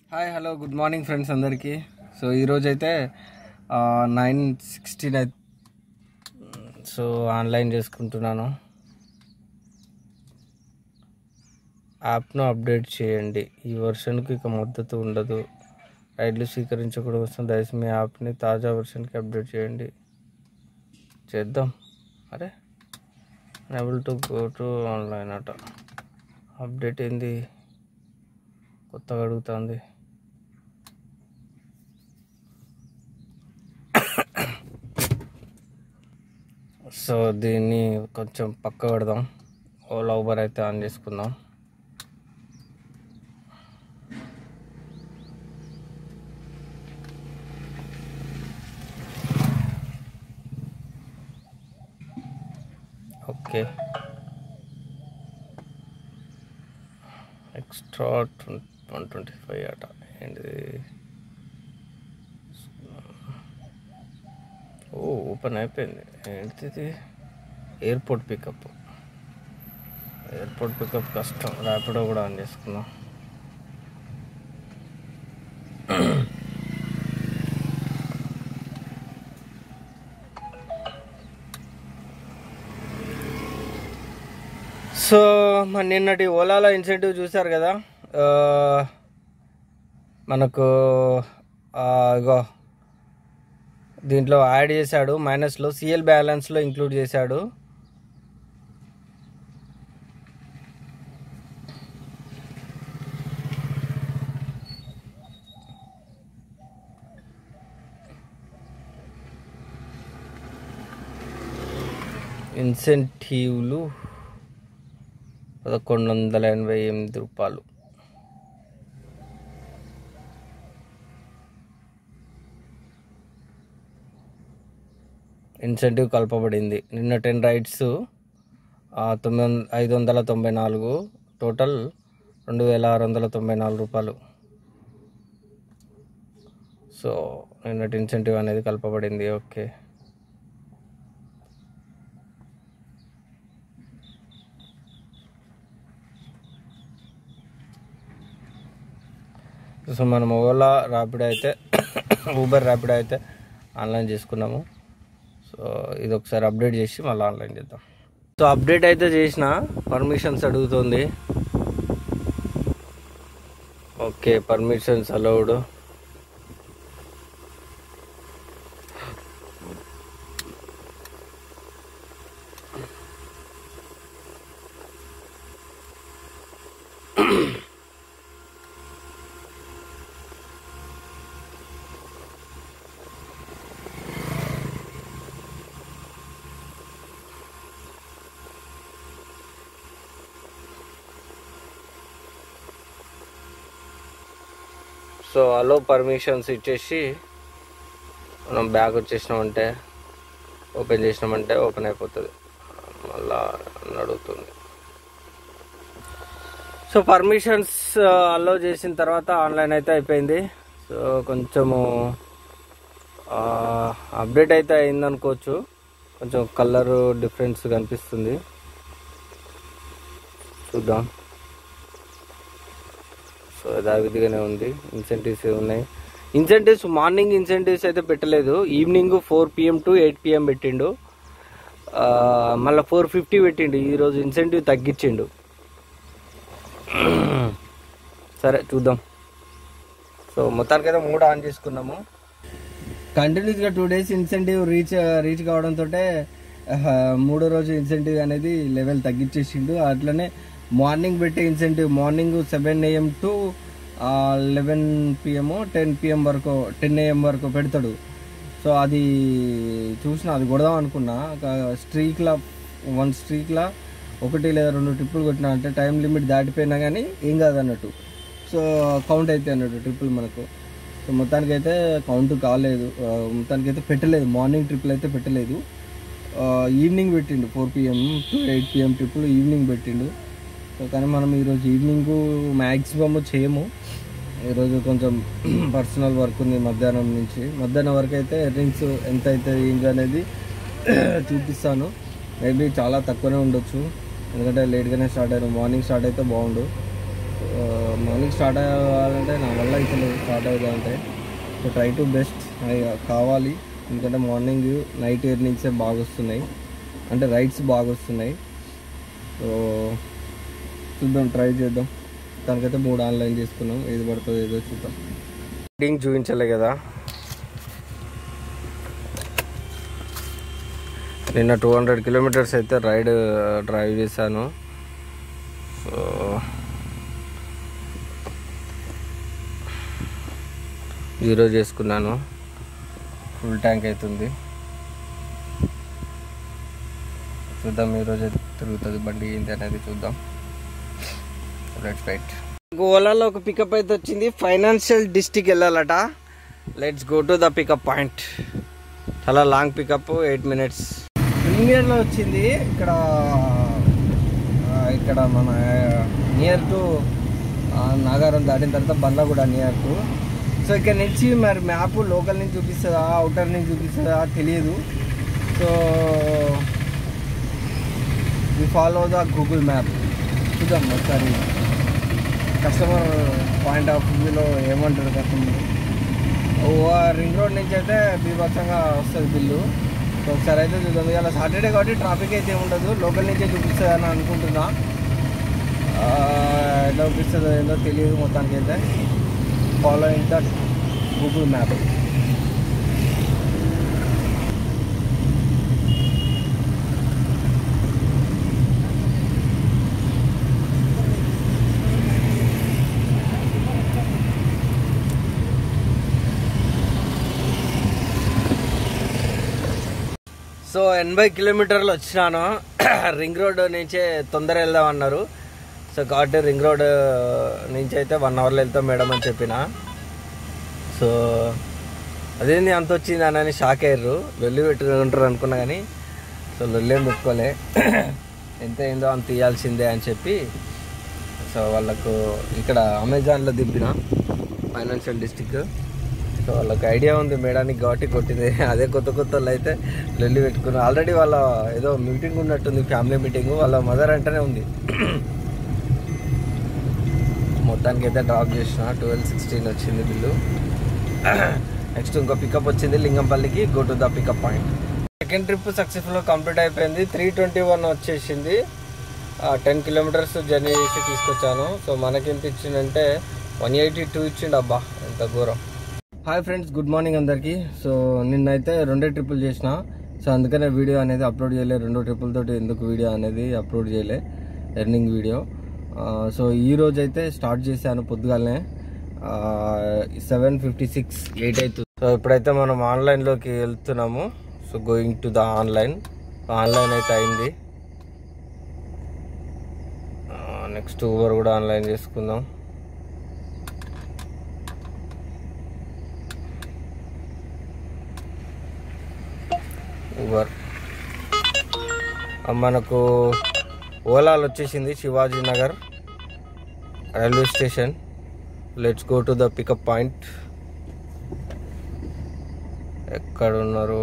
Hi hello good morning friends అందరికీ so ఈరోజు అయితే నైన్ సిక్స్టీన్ సో ఆన్లైన్ చేసుకుంటున్నాను యాప్ను అప్డేట్ చేయండి ఈ వర్షన్కి ఇక మద్దతు ఉండదు రైడ్లు స్వీకరించకూడదు కోసం దయచేసి మీ యాప్ని తాజా వర్షన్కి అప్డేట్ చేయండి చేద్దాం అరే able to go to online అట అప్డేట్ ఏంది కొత్తగా అడుగుతుంది సో దీన్ని కొంచెం పక్క పెడదాం ఓలా ఊబర్ అయితే ఆన్ చేసుకుందాం okay extra one twenty five అట ఏంటిది ఓ ఓపెన్ అయిపోయింది ఏంటిది ఎయిర్పోర్ట్ పికప్ ఎయిర్పోర్ట్ పికప్ కష్టం ర్యాపిడో కూడా ఆన్ చేసుకున్నాం సో మన నిన్నటి ఓలాలో ఇన్సెంటివ్ చూశారు కదా ఆ, మనకు ఆ, ఇగో దీంట్లో యాడ్ చేశాడు మైనస్లో సిఎల్ బ్యాలెన్స్లో ఇంక్లూడ్ చేశాడు ఇన్సెంటివ్లు పదకొండు వందల ఎనభై ఎనిమిది రూపాయలు ఇన్సెంటివ్ కలపబడింది నిన్న టెన్ రైడ్స్ తొమ్మిది వంద ఐదు వందల తొంభై నాలుగు టోటల్ రెండు వేల ఆరు వందల తొంభై నాలుగు రూపాయలు సో నిన్నటి ఇన్సెంటివ్ అనేది కలపబడింది ఓకే సో మనం ఓలా ర్యాపిడ్ అయితే ఊబర్ ర్యాపిడ్ అయితే ఆన్లైన్ చేసుకున్నాము సో ఇది ఒకసారి అప్డేట్ చేసి మళ్ళీ ఆన్లైన్ చేద్దాం సో అప్డేట్ అయితే చేసిన పర్మిషన్స్ అడుగుతుంది okay permissions allowed so allow permissions ఇచ్చేసి మనం బ్యాగ్ వచ్చేసినామంటే ఓపెన్ చేసినామంటే ఓపెన్ అయిపోతుంది మళ్ళా అని అడుగుతుంది సో పర్మిషన్స్ అలో చేసిన తర్వాత ఆన్లైన్ అయితే అయిపోయింది సో కొంచెము అప్డేట్ అయితే అయింది అనుకోవచ్చు కొంచెం కలర్ డిఫరెన్స్ కనిపిస్తుంది చూద్దాం సో యథావిధిగానే ఉంది ఇన్సెంటివ్స్ ఉన్నాయి ఇన్సెంటివ్స్ మార్నింగ్ ఇన్సెంటివ్స్ అయితే పెట్టలేదు evening four PM to eight PM పెట్టిండు ఆ, మళ్ళీ ఫోర్ ఫిఫ్టీ పెట్టిండు ఈరోజు ఇన్సెంటివ్ తగ్గించిండు సరే చూద్దాం సో మొత్తానికైతే మూడు ఆన్ చేసుకున్నాము కంటిన్యూస్గా two days incentive reach reach కావడంతో మూడో రోజు ఇన్సెంటివ్ అనేది లెవెల్ తగ్గించేసిండు అట్లనే మార్నింగ్ పెట్టే incentive morning seven AM to eleven PM ten PM వరకు టెన్ ఏఎం వరకు పెడతాడు సో అది చూసిన అది కొడదాం అనుకున్నా స్ట్రీక్లా వన్ స్ట్రీక్లా ఒకటి లేదా రెండు ట్రిప్పులు కొట్టినా అంటే టైం లిమిట్ దాటిపోయినా కానీ ఏం కాదు అన్నట్టు సో కౌంట్ అయితే అన్నట్టు ట్రిప్పులు మనకు సో మొత్తానికి అయితే కౌంట్ కాలేదు ఆ, మొత్తానికి అయితే పెట్టలేదు మార్నింగ్ ట్రిప్పులు అయితే పెట్టలేదు ఆ, ఈవినింగ్ పెట్టిండు four PM to eight PM ట్రిప్పులు ఈవినింగ్ పెట్టిండు సో కానీ మనం ఈరోజు ఈవినింగ్ మ్యాక్సిమమ్ చేయము ఈరోజు కొంచెం పర్సనల్ వర్క్ ఉంది మధ్యాహ్నం నుంచి మధ్యాహ్నం వరకు అయితే ఎర్నింగ్స్ ఎంత అయితే ఏంటి అనేది చూపిస్తాను మేబీ చాలా తక్కువనే ఉండొచ్చు ఎందుకంటే లేట్గానే స్టార్ట్ అయ్యాను మార్నింగ్ స్టార్ట్ అయితే బాగుండు మార్నింగ్ స్టార్ట్ అవ్వాలంటే నా వల్ల అవుతలేదు స్టార్ట్ అవుతా అంటే సో ట్రై టు బెస్ట్ అది కావాలి ఎందుకంటే మార్నింగ్ నైట్ ఎర్నింగ్సే బాగా వస్తున్నాయి అంటే రైడ్స్ బాగా వస్తున్నాయి సో చూద్దాం ట్రై చేద్దాం దానికైతే మూడు ఆన్లైన్ చేసుకున్నాం ఏది పడుతుందో ఏదో చూద్దాం రీడింగ్ చూపించలే కదా నిన్న టూ హండ్రెడ్ కిలోమీటర్స్ అయితే రైడ్ డ్రైవ్ చేశాను సో జీరో చేసుకున్నాను ఫుల్ ట్యాంక్ అవుతుంది చూద్దాం ఈరోజు అయితే తిరుగుతుంది బండి ఏంటి అనేది చూద్దాం లెట్స్ రైట్ ఓలాలో ఒక పికప్ అయితే వచ్చింది ఫైనాన్షియల్ డిస్టిక్ వెళ్ళాలట let's go to the pickup point చాలా లాంగ్ పికప్ ఎయిట్ మినిట్స్ ప్రీమియర్లో వచ్చింది ఇక్కడ ఆ, ఇక్కడ మన నియర్ టు నాగారం దాటిన తర్వాత బండ్లగూడ నియర్ టు సో ఇక్కడ నుంచి మరి మ్యాప్ లోకల్ నుంచి చూపిస్తుందా అవుటర్ నుంచి చూపిస్తుందా తెలియదు so we follow the Google map చూద్దాం ఒకసారి కస్టమర్ పాయింట్ ఆఫ్ వ్యూలో ఏమంటారు కస్టమర్ ఓ రింగ్ రోడ్ నుంచి అయితే బీభత్సంగా వస్తుంది బిల్లు సో ఒకసారి అయితే చూద్దాం ఇవాళ సాటర్డే కాబట్టి ట్రాఫిక్ అయితే ఏమి ఉండదు లోకల్ నుంచే చూపిస్తుంది అని అనుకుంటున్నా ఆ, ఎలా చూపిస్తుందో ఏందో తెలియదు మొత్తానికి అయితే following the Google map so ఎనభై కిలోమీటర్లు వచ్చినాను రింగ్ రోడ్ నుంచే తొందర వెళ్దాం అన్నారు సో కాబట్టి రింగ్ రోడ్ నుంచి అయితే వన్ అవర్లో వెళ్తాం మేడం అని చెప్పిన సో అదేంది అంత వచ్చింది అని షాక్ అయ్యారు లొల్లి పెట్టుకుంటారు అనుకున్నా కానీ సో లొల్లి ఏం పెట్టుకోలే ఎంత అయిందో అంత ఇవ్వాల్సిందే అని చెప్పి సో వాళ్ళకు ఇక్కడ అమెజాన్లో దింపిన ఫైనాన్షియల్ డిస్టిక్ సో వాళ్ళకి ఐడియా ఉంది మేడానికి కాబట్టి కొట్టింది అదే కొత్త కొత్త వాళ్ళు అయితే లొల్లి పెట్టుకున్నారు ఆల్రెడీ వాళ్ళ ఏదో మీటింగ్ ఉన్నట్టుంది ఫ్యామిలీ మీటింగ్ వాళ్ళ మదర్ అంటేనే ఉంది మొత్తానికి అయితే డ్రాప్ చేసిన ట్వెల్వ్ సిక్స్టీన్ వచ్చింది బిల్లు నెక్స్ట్ ఇంకో పికప్ వచ్చింది లింగంపల్లికి go to the pickup point second trip సక్సెస్ఫుల్గా కంప్లీట్ అయిపోయింది త్రీ ట్వంటీ వన్ వచ్చేసింది టెన్ కిలోమీటర్స్ జర్నీ చేసి తీసుకొచ్చాను సో మనకి ఎంత ఇచ్చిందంటే వన్ ఎయిటీ టూ ఇచ్చిండు అబ్బా ఎంత ఘోరం హాయ్ ఫ్రెండ్స్ గుడ్ మార్నింగ్ అందరికీ సో నిన్నైతే రెండే ట్రిప్పులు చేసిన సో అందుకనే వీడియో అనేది అప్లోడ్ చేయలే రెండు ట్రిప్పులతోటి ఎందుకు వీడియో అనేది అప్లోడ్ చేయలే ఎర్నింగ్ వీడియో ఆ, సో ఈ రోజు అయితే స్టార్ట్ చేశాను పొద్దుగాలనే సెవెన్ ఫిఫ్టీ సిక్స్ ఎయిట్ అవుతుంది సో ఇప్పుడైతే మనం ఆన్లైన్లోకి వెళ్తున్నాము so going to the online online అయితే అయింది నెక్స్ట్ ఊబర్ కూడా ఆన్లైన్ చేసుకుందాం ఊబర్ ఆ, మనకు ఓలాలు వచ్చేసింది Shivaji Nagar railway station let's go to the pickup point ఎక్కడ ఉన్నారు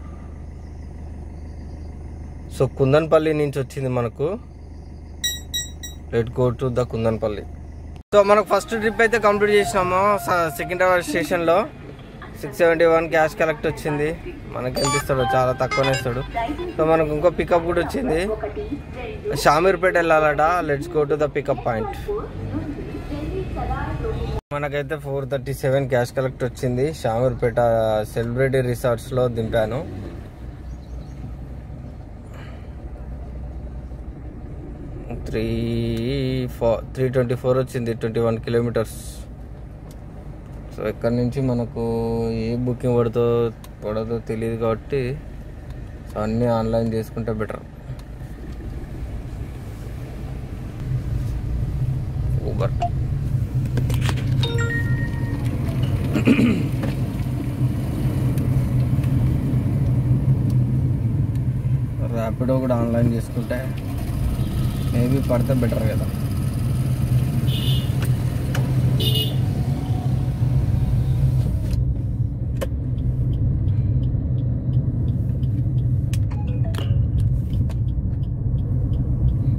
సో కుందన్పల్లి నుంచి వచ్చింది మనకు let go to the Kundanpally so మనకు ఫస్ట్ ట్రిప్ అయితే కంప్లీట్ చేసినాము స- సికింద్రాబాద్ స్టేషన్లో six seventy one cash collect వచ్చింది మనకి ఎంత ఇస్తాడు చాలా తక్కువనే ఇస్తాడు సో మనకు ఇంకో పికప్ కూడా వచ్చింది షామీర్పేట వెళ్ళాలట let's go to the pickup point మనకైతే four thirty seven cash collect వచ్చింది షామీర్పేట సెలబ్రిటీ రిసార్ట్స్లో దింపాను three four three twenty four వచ్చింది ట్వంటీ వన్ కిలోమీటర్స్ సో ఇక్కడ నుంచి మనకు ఏ బుకింగ్ పడుతో పడదో తెలియదు కాబట్టి సో అన్నీ ఆన్లైన్ చేసుకుంటే బెటర్ ఊబర్ ర్యాపిడో కూడా ఆన్లైన్ చేసుకుంటే మేబీ పడితే బెటర్ కదా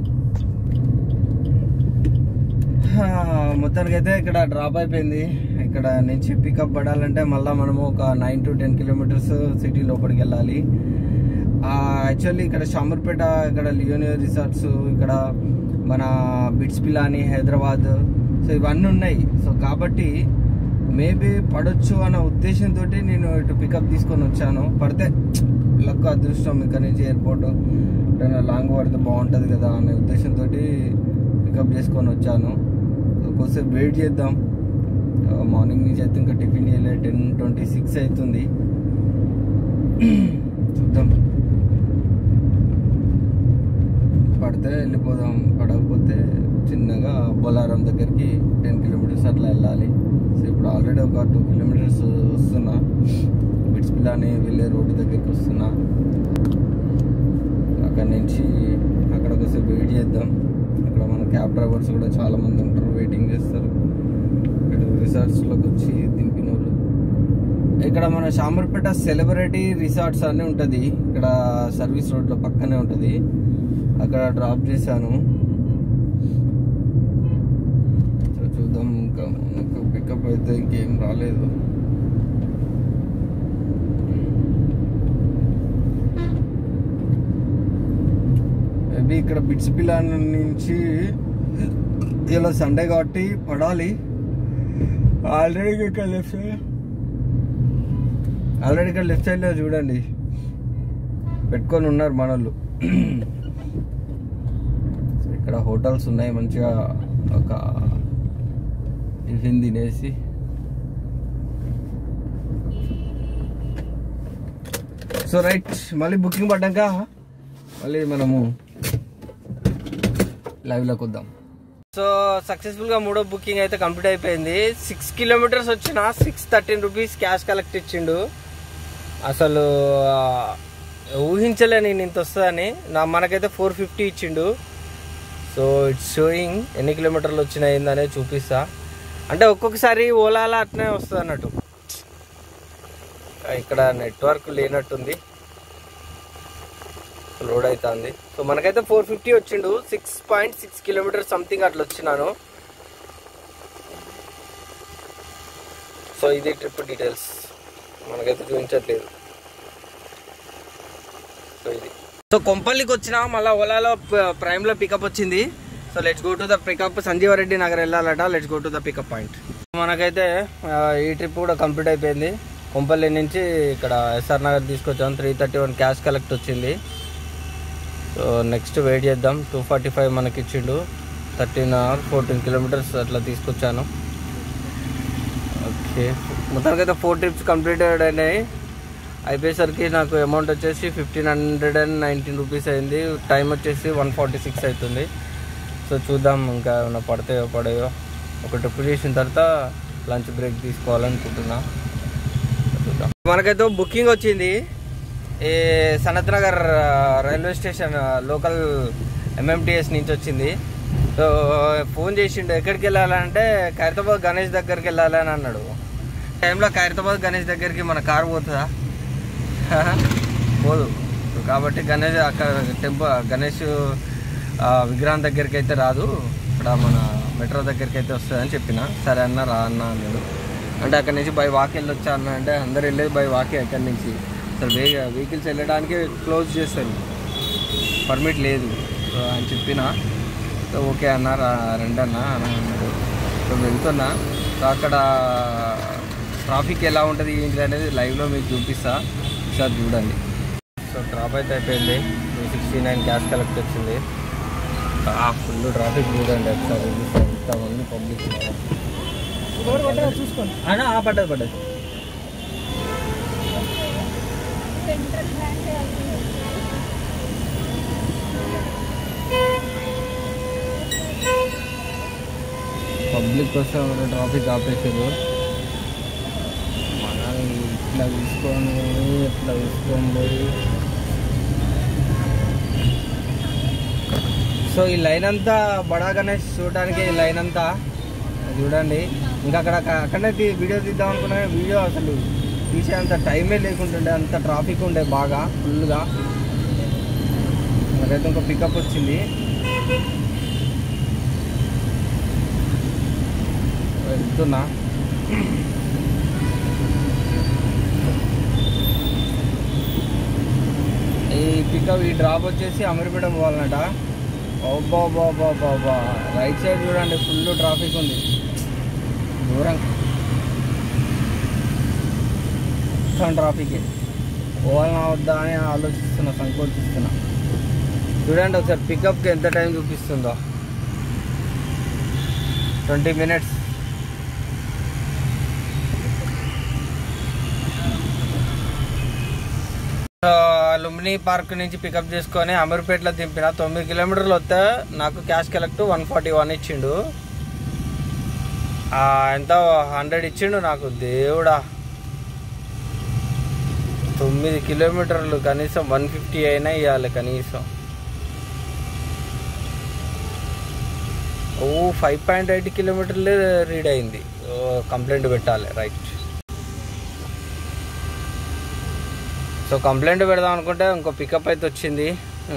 మొత్తానికి అయితే ఇక్కడ డ్రాప్ అయిపోయింది ఇక్కడ నుంచి పికప్ పడాలంటే మళ్ళీ మనము ఒక nine to ten kilometres city లోపలికి వెళ్ళాలి యాక్చువల్లీ ఇక్కడ షామర్పేట ఇక్కడ లియోనియో రిసార్ట్స్ ఇక్కడ మన బిట్స్ పిలాని హైదరాబాద్ సో ఇవన్నీ ఉన్నాయి సో కాబట్టి మేబీ పడొచ్చు అన్న ఉద్దేశంతో నేను ఇటు పికప్ తీసుకొని వచ్చాను పడితే లక్ అదృష్టం ఇక్కడ నుంచి ఎయిర్పోర్ట్ ఎప్పుడైనా లాంగ్ పడితే బాగుంటుంది కదా అనే ఉద్దేశంతో పికప్ చేసుకొని వచ్చాను సో కొద్దిసేపు వెయిట్ చేద్దాం మార్నింగ్ నుంచి అయితే ఇంకా టిఫిన్ చేయలేదు టెన్ ట్వంటీ సిక్స్ అవుతుంది చూద్దాం పడితే వెళ్ళిపోదాం పడకపోతే చిన్నగా బొలారం దగ్గరికి టెన్ కిలోమీటర్స్ అట్లా వెళ్ళాలి సో ఇప్పుడు ఆల్రెడీ ఒక టూ కిలోమీటర్స్ వస్తున్నా బిట్స్ పిల్లని వెళ్ళే రోడ్డు దగ్గరికి వస్తున్నా అక్కడ నుంచి అక్కడ ఒకసారి వెయిట్ చేద్దాం అక్కడ మన క్యాబ్ డ్రైవర్స్ కూడా చాలా మంది ఉంటారు వెయిటింగ్ చేస్తారు ఇక్కడ రిసార్ట్స్లోకి వచ్చి దింపిన వాళ్ళు ఇక్కడ మన షామర్పేట సెలబ్రిటీ రిసార్ట్స్ అని ఉంటుంది ఇక్కడ సర్వీస్ రోడ్లో పక్కనే ఉంటుంది అక్కడ డ్రాప్ చేశాను సో చూద్దాం ఇంకా మనకు పికప్ అయితే ఇంకేం రాలేదు మేబీ ఇక్కడ బిట్స్ పిలాన్ నుంచి ఇలా సండే కాబట్టి పడాలి ఆల్రెడీ ఇక్కడ లెఫ్ట్ సైడ్ ఆల్రెడీ ఇక్కడ లెఫ్ట్ సైడ్లో చూడండి పెట్టుకొని ఉన్నారు మనోళ్ళు సో ఇక్కడ హోటల్స్ ఉన్నాయి మంచిగా ఒక టిఫిన్ తినేసి సో రైట్ మళ్ళీ బుకింగ్ పడ్డాక మళ్ళీ మనము లైవ్లోకి వద్దాం సో సక్సెస్ఫుల్గా మూడో బుకింగ్ అయితే కంప్లీట్ అయిపోయింది సిక్స్ కిలోమీటర్స్ వచ్చిన six thirteen rupees cash collect ఇచ్చిండు అసలు ఆ, ఊహించలే నేను ఇంత వస్తుందని నా మనకైతే ఫోర్ ఫిఫ్టీ ఇచ్చిండు సో ఇట్స్ షోయింగ్ ఎన్ని కిలోమీటర్లు వచ్చినాయి అనేది చూపిస్తా అంటే ఒక్కొక్కసారి ఓలాలో అట్నే వస్తుంది అన్నట్టు ఇక్కడ నెట్వర్క్ లేనట్టుంది లోడ్ అవుతుంది సో మనకైతే ఫోర్ ఫిఫ్టీ వచ్చిండు six point six kilometre something అట్లా వచ్చినాను సో ఇది ట్రిప్ డీటెయిల్స్ మనకైతే చూపించట్లేదు సో ఇది సో కొంపల్లికి వచ్చిన మళ్ళీ ఓలాలో ప- ప్రైమ్లో పికప్ వచ్చింది so let's go to the pickup Sanjeeva Reddy Nagar వెళ్ళాలట let's go to the pickup point మనకైతే ఆ, ఈ ట్రిప్ కూడా కంప్లీట్ అయిపోయింది కొంపల్లి నుంచి ఇక్కడ ఎస్ఆర్ నగర్ తీసుకొచ్చాం three thirty one cash collect వచ్చింది సో నెక్స్ట్ వెయిట్ చేద్దాం టూ ఫార్టీ ఫైవ్ మనకి ఇచ్చిండు థర్టీన్ అవర్ ఫోర్టీన్ కిలోమీటర్స్ అట్లా తీసుకొచ్చాను ఓకే మొత్తానికైతే ఫోర్ ట్రిప్స్ కంప్లీటెడ్ అయినాయి అయిపోయేసరికి నాకు అమౌంట్ వచ్చేసి fifteen hundred and nineteen rupees అయింది టైం వచ్చేసి వన్ ఫార్టీ సిక్స్ అవుతుంది సో చూద్దాం ఇంకా ఏమైనా పడతాయో పడాయో ఒక ట్రిప్ చేసిన తర్వాత లంచ్ బ్రేక్ తీసుకోవాలనుకుంటున్నా చూద్దాం మనకైతే బుకింగ్ వచ్చింది ఈ సనత్ నగర్ ఆ, రైల్వే స్టేషన్ ఆ, లోకల్ ఎంఎంటిఎస్ నుంచి వచ్చింది సో ఫోన్ చేసిండు ఎక్కడికి వెళ్ళాలంటే ఖైరతాబాద్ గణేష్ దగ్గరికి వెళ్ళాలని అన్నాడు టైంలో ఖైరతాబాద్ గణేష్ దగ్గరికి మన కారు పోతుందా పోదు సో కాబట్టి గణేష్ అక్కడ టెంపుల్ గణేష్ ఆ, విగ్రహం దగ్గరికి అయితే రాదు ఇక్కడ మన మెట్రో దగ్గరికి అయితే వస్తుందని చెప్పిన సరే అన్న రా అన్న అన్నాడు అంటే అక్కడ నుంచి బై వాక్ వెళ్ళొచ్చా అన్న అంటే అందరు వెళ్ళేది బై వాకే అక్కడి నుంచి అసలు వే వెహికల్స్ వెళ్ళడానికి క్లోజ్ చేస్తారు పర్మిట్ లేదు సో అని చెప్పిన సో ఓకే అన్న రా రండి అన్న అని అన్నాడు సో వెళ్తున్నా సో అక్కడ ట్రాఫిక్ ఎలా ఉంటుంది ఏంటి అనేది లైవ్లో మీకు చూపిస్తా ఒకసారి చూడండి సో డ్రాప్ అయితే అయిపోయింది two sixty nine cash collect వచ్చింది ఫుల్ ట్రాఫిక్ చూడండి ఒకసారి ఎంతమంది పబ్లిక్ చూసుకోండి అన్నా పడ్డది పడ్డది పబ్లిక్ కోసం ట్రాఫిక్ ఆపేసారు మనల్ని ఇట్లా తీసుకొని ఇట్లా తీసుకొని పోయి సో ఈ లైన్ అంతా బడా గణేష్ చూడడానికి ఈ లైన్ అంతా చూడండి ఇంకా అక్కడ అక్కడనే తీ- వీడియో తీద్దాం అనుకున్నా కానీ వీడియో అసలు తీసే అంత టైమే లేకుంటుండే అంత ట్రాఫిక్ ఉండే బాగా ఫుల్గా నాకైతే ఒక పికప్ వచ్చింది వెళ్తున్నా పికప్ ఈ డ్రాప్ వచ్చేసి అమీర్పేట పోవాలన్నట బాబా బాబా రైట్ సైడ్ చూడండి ఫుల్ ట్రాఫిక్ ఉంది దూరం మొత్తం ట్రాఫిక్ పోవాలన్నా వద్దా అని ఆలోచిస్తున్నా సంకోచిస్తున్నా చూడండి ఒకసారి పికప్కి ఎంత టైం చూపిస్తుందో ట్వంటీ మినిట్స్ లుంబిని పార్క్ నుంచి పికప్ చేసుకొని అమీర్పేటలో దింపిన తొమ్మిది కిలోమీటర్లు వస్తే నాకు cash collect one forty one ఇచ్చిండు ఆ, ఎంత హండ్రెడ్ ఇచ్చిండు నాకు దేవుడా తొమ్మిది కిలోమీటర్లు కనీసం వన్ ఫిఫ్టీ అయినా ఇవ్వాలి కనీసం ఓ ఫైవ్ పాయింట్ ఎయిట్ కిలోమీటర్లే రీడ్ అయింది ఓ, కంప్లైంట్ పెట్టాలి రైట్ సో కంప్లైంట్ పెడదాం అనుకుంటే ఇంకో పికప్ అయితే వచ్చింది ఆ,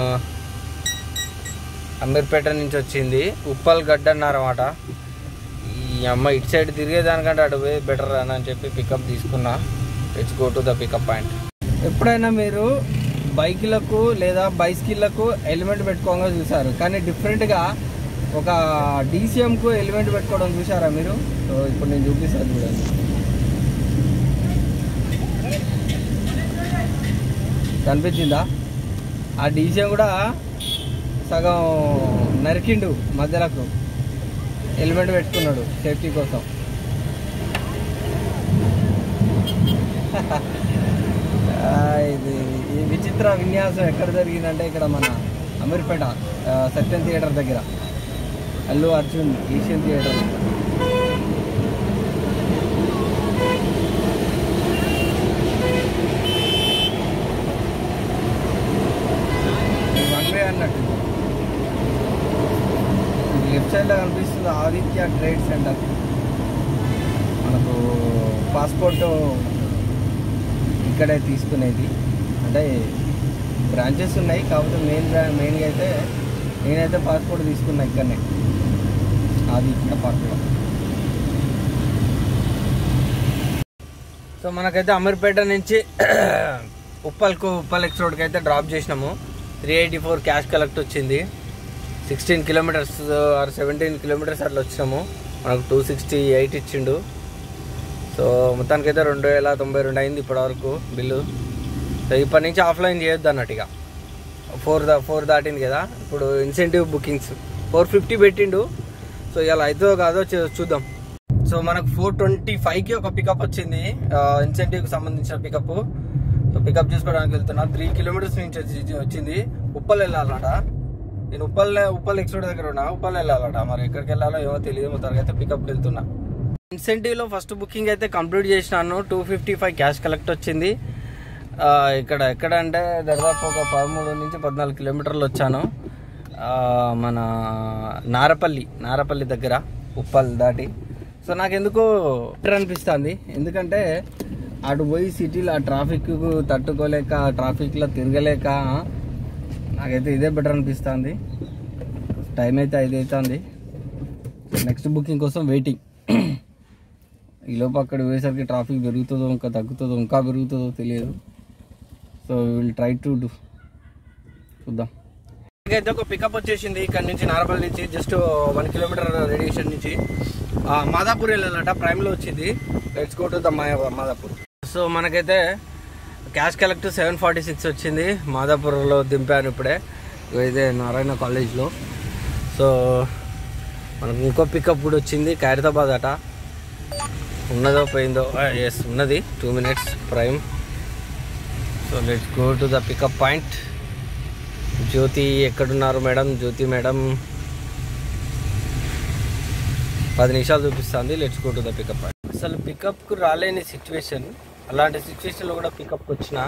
అమీర్పేట నుంచి వచ్చింది ఉప్పల్ గడ్డ అన్నారన్నమాట ఈ అమ్మ ఇటు సైడ్ తిరిగేదానికంటే అటు పోయి బెటర్ అని చెప్పి పికప్ తీసుకున్నా let's go to the pickup point ఎప్పుడైనా మీరు బైక్లకు లేదా బైస్కిల్లకు హెల్మెట్ పెట్టుకోగా చూసారు కానీ డిఫరెంట్గా ఒక డీసీఎంకు హెల్మెట్ పెట్టుకోవడం చూసారా మీరు సో ఇప్పుడు నేను చూపిస్తాను చూడండి కనిపించిందా ఆ డీసీఎం కూడా సగం నరికిండు మధ్యలకు హెల్మెట్ పెట్టుకున్నాడు సేఫ్టీ కోసం ఆ, ఇది ఈ విచిత్ర విన్యాసం ఎక్కడ జరిగిందంటే ఇక్కడ మన అమీర్పేట ఆ, సత్యం థియేటర్ దగ్గర అల్లు అర్జున్ ఏషియన్ థియేటర్ దగ్గర. ఇది వన్ వే అన్నట్టు లెఫ్ట్ సైడ్లో కనిపిస్తుంది ఆదిత్య ట్రేడ్ సెంటర్ మనకు పాస్పోర్ట్ ఇక్కడే తీసుకునేది అంటే బ్రాంచెస్ ఉన్నాయి కాకపోతే మెయిన్ బ్రా మెయిన్గా అయితే నేనైతే పాస్పోర్ట్ తీసుకున్నా ఇక్కడనే ఆదిత్య పార్క్లో సో మనకైతే అమీర్పేట నుంచి ఉప్పల్కు ఉప్పల్ ఎక్స్ రోడ్కి అయితే డ్రాప్ చేసినాము three eighty four cash collect వచ్చింది sixteen kilometres or seventeen kilometres అట్లా వచ్చినాము మనకు టూ సిక్స్టీ ఎయిట్ ఇచ్చిండు సో మొత్తానికైతే రెండు వేల తొంభై రెండు అయింది ఇప్పటివరకు బిల్లు సో ఇప్పటి నుంచి ఆఫ్లైన్ చేయొద్దు అన్నట్టు ఇక ఫోర్ దా ఫోర్ దాటింది కదా ఇప్పుడు ఇన్సెంటివ్ బుకింగ్స్ ఫోర్ ఫిఫ్టీ పెట్టిండు సో ఇలా అవుతుందో కాదో చూ- చూద్దాం సో మనకు ఫోర్ ట్వంటీ ఫైవ్కి ఒక పికప్ వచ్చింది ఇన్సెంటివ్కి సంబంధించిన పికప్ సో పికప్ చేసుకోవడానికి వెళ్తున్నా త్రీ కిలోమీటర్స్ నుంచి వచ్చి వచ్చింది ఉప్పల్ వెళ్ళాలన్నమాట నేను ఉప్పల్ ఉప్పల్ ఎక్స్రోడ్ దగ్గర ఉన్నా ఉప్పల్ వెళ్ళాలట మరి ఎక్కడికి వెళ్ళాలో ఏమో తెలియదు మొత్తానికి అయితే పికప్ వెళ్తున్నా ఇన్సెంటివ్ లో ఫస్ట్ బుకింగ్ అయితే కంప్లీట్ చేసినాను two fifty five cash collect వచ్చింది ఆ, ఇక్కడ ఎక్కడ అంటే దాదాపు ఒక పదమూడు నుంచి పద్నాలుగు కిలోమీటర్లు వచ్చాను ఆ, మన నారపల్లి నారపల్లి దగ్గర ఉప్పల్ దాటి సో నాకు ఎందుకో బెటర్ అనిపిస్తుంది ఎందుకంటే అటు పోయి సిటీలో ఆ ట్రాఫిక్ తట్టుకోలేక ఆ ట్రాఫిక్లో తిరగలేక నాకైతే ఇదే బెటర్ అనిపిస్తుంది టైం అయితే ఐదు అవుతుంది నెక్స్ట్ బుకింగ్ కోసం వెయిటింగ్ ఈలోపు అక్కడ పోయేసరికి ట్రాఫిక్ పెరుగుతుందో ఇంకా తగ్గుతుందో ఇంకా పెరుగుతుందో తెలియదు so will try to do చూద్దాం అయితే ఒక పికప్ వచ్చేసింది ఇక్కడ నుంచి నార్మల్ నుంచి జస్ట్ వన్ కిలోమీటర్ రేడియేషన్ నుంచి ఆ, మాదాపూర్ వెళ్ళాలట ప్రైమ్లో వచ్చింది let's go to the Madhapur so మనకైతే cash collect seven forty six వచ్చింది మాదాపూర్లో దింపాను ఇప్పుడే ఇగో ఇదే నారాయణ కాలేజ్లో సో మనకు ఇంకో పికప్ కూడా వచ్చింది ఖైరతాబాద్ అట ఉన్నదో పోయిందో ఎస్ ఉన్నది two minutes prime so let's go to the pickup point Jyothi ఎక్కడున్నారు మేడం జ్యోతి మేడం పది నిమిషాలు చూపిస్తుంది let's go to the pickup point అసలు పికప్కు రాలేని సిచ్యువేషన్ అలాంటి సిచ్యువేషన్లో కూడా పికప్కి వచ్చిన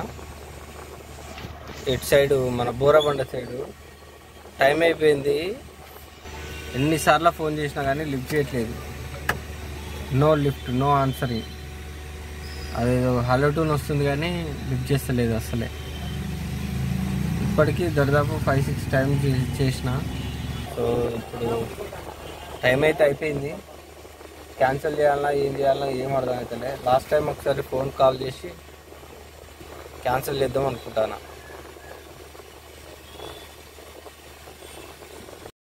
ఇటు సైడు మన బోరబండ సైడు టైం అయిపోయింది ఎన్నిసార్లు ఫోన్ చేసినా కానీ లిఫ్ట్ చేయట్లేదు నో లిఫ్ట్ నో ఆన్సరింగ్ అదేదో హలో టూన్ వస్తుంది కానీ లిఫ్ట్ చేస్తలేదు అసలే ఇప్పటికీ దాదాపు ఫైవ్ సిక్స్ టైమ్స్ చేసిన సో ఇప్పుడు టైం అయితే అయిపోయింది క్యాన్సిల్ చేయాలన్నా ఏం చేయాలన్నా ఏం అర్థం అవుతలే లాస్ట్ టైం ఒకసారి ఫోన్ కాల్ చేసి క్యాన్సిల్ చేద్దాం అనుకుంటాను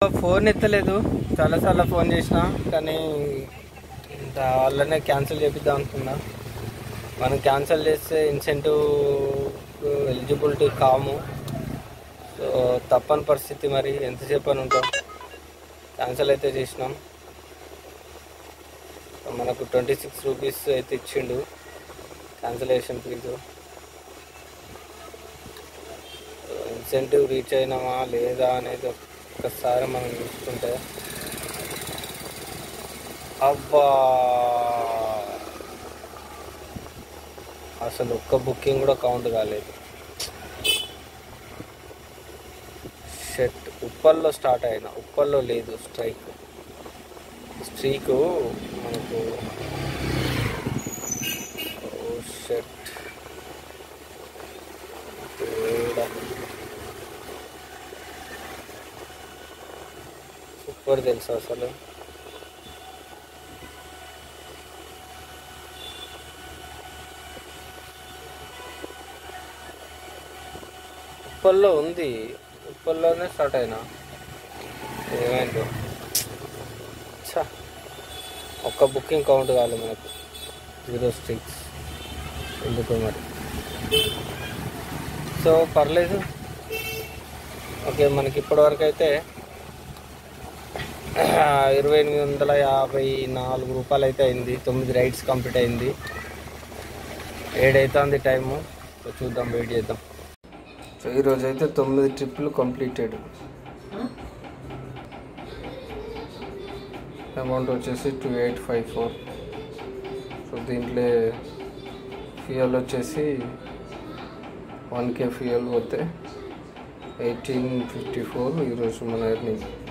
ఫోన్ ఎత్తలేదు చాలాసార్లు ఫోన్ చేసిన కానీ ఇంకా వాళ్ళనే క్యాన్సిల్ చేపిద్దాం అనుకున్నా మనం క్యాన్సిల్ చేస్తే ఇన్సెంటివ్ ఎలిజిబిలిటీ కాము సో తప్పని పరిస్థితి మరి ఎంతసేపు అని ఉంటాం క్యాన్సిల్ అయితే చేసినాం సో మనకు ట్వంటీ సిక్స్ రూపీస్ అయితే ఇచ్చిండు క్యాన్సిలేషన్ ఫీజు ఇన్సెంటివ్ రీచ్ అయినామా లేదా అనేది ఒక్కసారి మనం చూసుకుంటే అబ్బా అసలు ఒక్క బుకింగ్ కూడా కౌంట్ కాలేదు షెట్ ఉప్పల్లో స్టార్ట్ అయినా ఉప్పల్లో లేదు స్ట్రైక్ స్ట్రీక్ మనకు ఓ షెట్ సూపర్ తెలుసా అసలు ఉప్పల్లో ఉంది ఉప్పల్లోనే స్టార్ట్ అయినా ఏమైందో ఛా ఒక్క బుకింగ్ కౌంట్ కావాలి మనకు జీరో స్ట్రీక్స్ ఎందుకు మరి సో పర్లేదు ఓకే మనకి ఇప్పటివరకు అయితే ఇరవై ఎనిమిది వందల యాభై నాలుగు రూపాయలు అయితే అయింది తొమ్మిది రైడ్స్ కంప్లీట్ అయింది ఏడైతుంది టైము సో చూద్దాం వెయిట్ చేద్దాం సో ఈరోజు అయితే తొమ్మిది ట్రిప్పులు కంప్లీటెడ్ అమౌంట్ వచ్చేసి two eight five four so దీంట్లో ఫ్యూయల్ వచ్చేసి వన్ కే ఫ్యూయల్ పోతే ఎయిటీన్ ఫిఫ్టీ ఫోర్ ఈరోజు మన ఎర్నింగ్